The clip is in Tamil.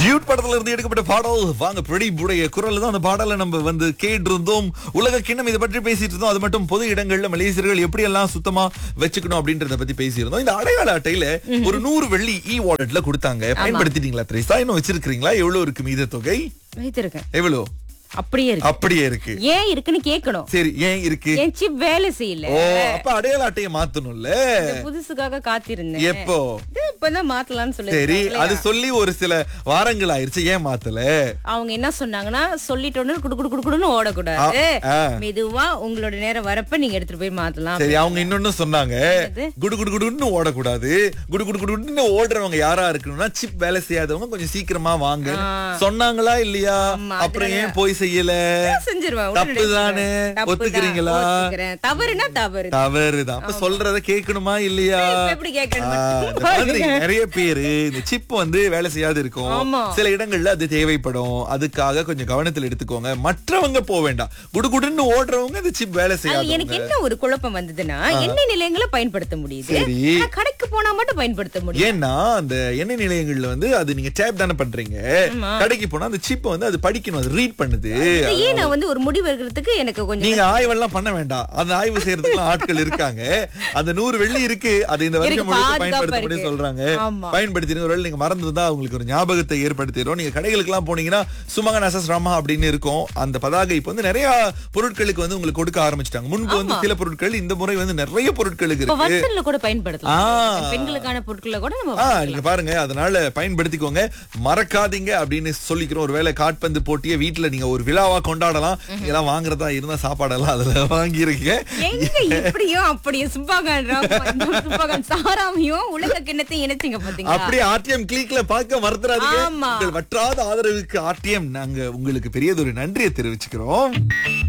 டியூட் படத்துல இருந்து எடுக்கப்பட்ட பாடல் வாங்க பிரதீபுடைய குரல் தான் அந்த பாடலை நம்ம வந்து கேட்டிருந்தோம் உலக கிண்ணம் இதை பற்றி பேசிட்டு இருந்தோம் அது மட்டும் பொது இடங்கள்ல மலேசியர்கள் எப்படி எல்லாம் சுத்தமா வச்சுக்கணும் அப்படின்றத பத்தி பேசியிருந்தோம் இந்த அடையாள அட்டையில ஒரு நூறு வெள்ளி இ வாலெட்ல கொடுத்தாங்க பயன்படுத்திட்டீங்களா திரேசா இன்னும் வச்சிருக்கீங்களா எவ்வளவு இருக்கு மீத தொகை வைத்திருக்கேன் எவ்வளவு அப்படியே இருக்கு அப்படியே இருக்கு ஏன் இருக்குன்னு கேட்கணும் சரி ஏன் இருக்கு என் சிப் வேலை செய்யல ஓ அப்ப அடையாள அட்டையை மாத்தணும்ல இந்த புதுசுக்காக காத்திருந்தேன் எப்போ இது இப்பதான் மாத்தலாம்னு சொல்லி சரி அது சொல்லி ஒரு சில வாரங்கள் ஆயிருச்சு ஏன் மாத்தல அவங்க என்ன சொன்னாங்கன்னா சொல்லிட்டோன்னு குடு குடு குடு குடுன்னு ஓடக்கூடாது ஆ. மெதுவா உங்களோட நேரம் வரப்ப நீங்க எடுத்துட்டு போய் மாத்தலாம் சரி அவங்க இன்னொன்னு சொன்னாங்க என்னது? குடு குடு குடுன்னு ஓடக்கூடாது குடு குடு குடுன்னு ஓடுறவங்க யாரா இருக்கணும்னா சிப் வேலை செய்யாதவங்க கொஞ்சம் சீக்கிரமா வாங்க சொன்னாங்களா இல்லையா ஆமா, அப்புறம் ஏன் போய் செய்யல செஞ்சிருவேன் தப்பு உடனடியா தானே செஞ்சிருவேன். தப்பு தான். ஒத்துக்கிறீங்களா ஒத்துக்கிறேன். தவறுனா தவறு தவறுதான் அப்ப சொல்றத கேட்கணுமா இல்லையா இப்ப எப்படி கேட்கணும்? ஆ, இந்த மாதிரி நிறைய பேரு இந்த சிப் வந்து வேலை செய்யாது இருக்கும் ஆமா. சில இடங்கள்ல அது தேவைப்படும் அதுக்காக கொஞ்சம் கவனத்தில் எடுத்துக்கோங்க மற்றவங்க போக வேண்டாம் குடுகுடுன்னு ஓடுறவங்க இந்த சிப் வேலை அது செய்யாது எனக்கு என்ன ஒரு குழப்பம் வந்ததுன்னா எண்ணெய் நிலையங்களை பயன்படுத்த முடியுது சரி. ஆனா கடைக்கு போனா மட்டும் பயன்படுத்த முடியும் ஏன்னா அந்த எண்ணெய் நிலையங்கள்ல வந்து அது நீங்க டேப் தானே பண்றீங்க கடைக்கு போனா அந்த சிப் வந்து அது படிக்கணும் அது ரீட் பண்ணுது இதை ஏன் நான் வந்து ஒரு முடிவு எடுக்கிறதுக்கு எனக்கு கொஞ்சம் நீங்க ஆய்வெல்லாம் பண்ண வேண்டாம் அந்த ஆய்வு செய்யறதுக்கு ஆட்கள் இருக்காங்க அந்த நூறு வெள்ளி இருக்கு அது இந்த வருஷம் இருக்கு, முழுக்க பாதுகாப்பா பயன்படுத்தப்படி இருக்கு. சொல்றாங்க ஆமா. பயன்படுத்தின ஒருவேளை நீங்க மறந்துதான் உங்களுக்கு ஒரு ஞாபகத்தை ஏற்படுத்திடும் நீங்க கடைகளுக்கு எல்லாம் போனீங்கன்னா சுமகன் அசஸ் ராமா அப்படின்னு இருக்கும் அந்த பதாகை இப்ப வந்து நிறைய பொருட்களுக்கு வந்து உங்களுக்கு கொடுக்க ஆரம்பிச்சிட்டாங்க முன்பு வந்து சில பொருட்கள் இந்த முறை வந்து நிறைய பொருட்களுக்கு இப்ப இருக்கு வத்தல்ல கூட ஆ. பயன்படுத்தலாம் பெண்களுக்கான பொருட்களை கூட நம்ம ஆ நீங்க பாருங்க அதனால பயன்படுத்திக்கோங்க மறக்காதீங்க அப்படின்னு சொல்லிக்கிறோம் ஒருவேளை காட்பந்து போட்டியை வீட்டுல நீங்க ஒரு விழாவா கொண்டாடலாம் இதெல்லாம் வாங்குறதா இருந்தா சாப்பாடெல்லாம் அதுல வாங்கியிருக்கீங்க எங்க இப்படியும் அப்படியும் சுப்பாகான் சுப்பாகான் சாராமையும் உலக கிண்ணத்தையும் இணைச்சிங்க பாத்தீங்களா அப்படியே ஆர்டிஎம் கிளிக்ல பார்க்க மறந்துடாதீங்க ஆமா. உங்கள் வற்றாத ஆதரவுக்கு ஆர்டிஎம் நாங்க உங்களுக்கு பெரியதொரு நன்றியை தெரிவிச்சுக்கிறோம்